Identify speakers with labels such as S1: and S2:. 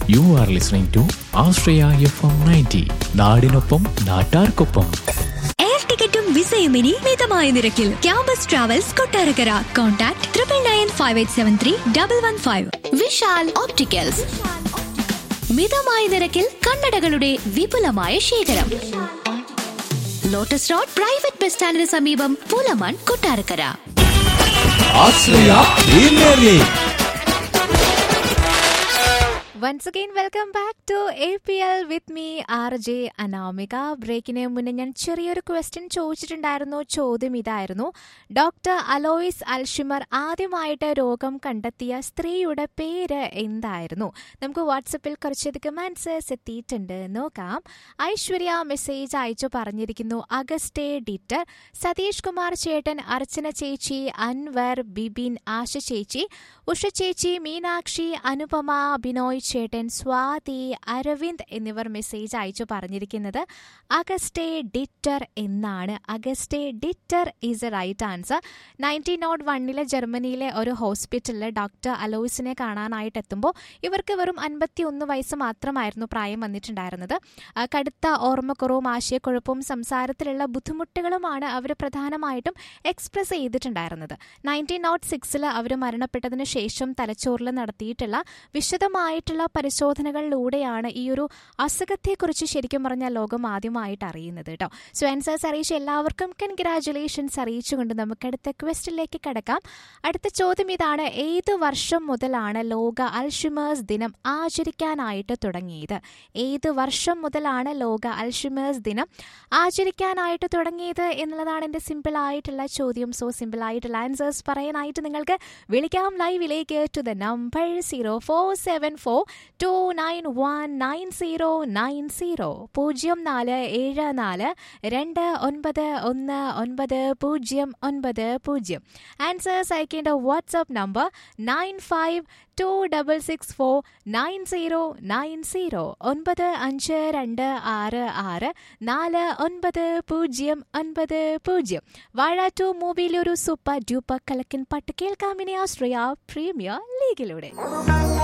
S1: U are listening to Ashraya F M ninety നാടിനൊപ്പം നാട്ടാർക്കൊപ്പം
S2: air ടിക്കറ്റും വിസയും ഇനി മിതമായ നിരക്കിൽ Campus Travels Kottarakkara contact triple nine five eight seven three double one five Vishal opticals മിതമായ നിരക്കിൽ കണ്ണടകളുടെ വിപുലമായ ശേഖരം ലോട്ടസ് റോഡ് പ്രൈവറ്റ് ബസ് സ്റ്റാൻഡിന് സമീപം Pulamon Kottarakkara
S3: once again welcome back to A P L with me R J Anamika ബ്രേക്കിന് മുന്നേ ഞാൻ ചെറിയൊരു ക്വസ്റ്റ്യൻ ചോദിച്ചിട്ടുണ്ടായിരുന്നു ചോദ്യം ഇതായിരുന്നു ഡോക്ടർ അലോയിസ് അൽഷിമർ ആദ്യമായിട്ട് രോഗം കണ്ടെത്തിയ സ്ത്രീയുടെ പേര് എന്തായിരുന്നു നമുക്ക് വാട്സപ്പിൽ കുറച്ചധികം ആൻസേഴ്സ് എത്തിയിട്ടുണ്ട് നോക്കാം ഐശ്വര്യ മെസ്സേജ് അയച്ചു പറഞ്ഞിരിക്കുന്നു അഗസ്റ്റേ ഡിറ്റർ സതീഷ് കുമാർ ചേട്ടൻ അർച്ചന ചേച്ചി അൻവർ ബിബിൻ ആശ ചേച്ചി ഉഷ ചേച്ചി മീനാക്ഷി അനുപമ ബിനോയ് ചേട്ടൻ സ്വാതി അരവിന്ദ് എന്നിവർ മെസ്സേജ് അയച്ചു പറഞ്ഞിരിക്കുന്നത് അഗസ്റ്റേ ഡിറ്റർ എന്നാണ് Auguste Deter is a right answer nineteen naught വണ്ണിലെ ജർമ്മനിയിലെ ഒരു ഹോസ്പിറ്റലിൽ ഡോക്ടർ അലോയിസിനെ കാണാനായിട്ട് എത്തുമ്പോൾ ഇവർക്ക് വെറും അൻപത്തി ഒന്ന് വയസ്സ് മാത്രമായിരുന്നു പ്രായം വന്നിട്ടുണ്ടായിരുന്നത് ആ, കടുത്ത ഓർമ്മക്കുറവും ആശയക്കുഴപ്പവും സംസാരത്തിലുള്ള ബുദ്ധിമുട്ടുകളുമാണ് അവർ പ്രധാനമായിട്ടും എക്സ്പ്രസ് ചെയ്തിട്ടുണ്ടായിരുന്നത് നയൻറ്റീൻ നോട്ട് സിക്സിൽ അവർ മരണപ്പെട്ടതിന് ശേഷം തലച്ചോറിൽ നടത്തിയിട്ടുള്ള വിശദമായിട്ടുള്ള പരിശോധനകളിലൂടെയാണ് ഈ ഒരു അസുഖത്തെക്കുറിച്ച് ശരിക്കും പറഞ്ഞാൽ ലോകം ആദ്യമായിട്ട് അറിയുന്നത് കേട്ടോ സോ ആൻസേഴ്സ് അറിയിച്ച എല്ലാവർക്കും കൺഗ്രാറ്റുലേഷൻസ് അറിയിച്ചുകൊണ്ട് നമുക്ക് അടുത്ത ക്വസ്റ്റിലേക്ക് കിടക്കാം അടുത്ത ചോദ്യം ഇതാണ് ഏത് വർഷം മുതലാണ് ലോക അൽഷിമേഴ്സ് ദിനം ആചരിക്കാനായിട്ട് തുടങ്ങിയത് ഏത് വർഷം മുതലാണ് ലോക അൽഷിമേഴ്സ് ദിനം ആചരിക്കാനായിട്ട് തുടങ്ങിയത് എന്നുള്ളതാണ് എൻ്റെ സിമ്പിൾ ആയിട്ടുള്ള ചോദ്യം സോ സിമ്പിൾ ആയിട്ടുള്ള ആൻസേഴ്സ് പറയാനായിട്ട് നിങ്ങൾക്ക് വിളിക്കാം ലൈവിലേക്ക് to the number zero four seven four two nine one nine zero nine zero പൂജ്യം നാല് ഏഴ് നാല് രണ്ട് ഒൻപത് ഒന്ന് ഒൻപത് പൂജ്യം ഒൻപത് പൂജ്യം ആൻസേഴ്സ് അയക്കേണ്ട WhatsApp number nine five two double six four nine zero nine zero ഒൻപത് അഞ്ച് രണ്ട് ആറ് ആറ് നാല് ഒൻപത് പൂജ്യം ഒൻപത് പൂജ്യം വാഴ ടു മൂവിയിലൊരു സൂപ്പർ ഡ്യൂപ്പർ കലക്കൻ പാട്ട് കേൾക്കാമിനി ആശ്രയ പ്രീമിയർ ലീഗിലൂടെ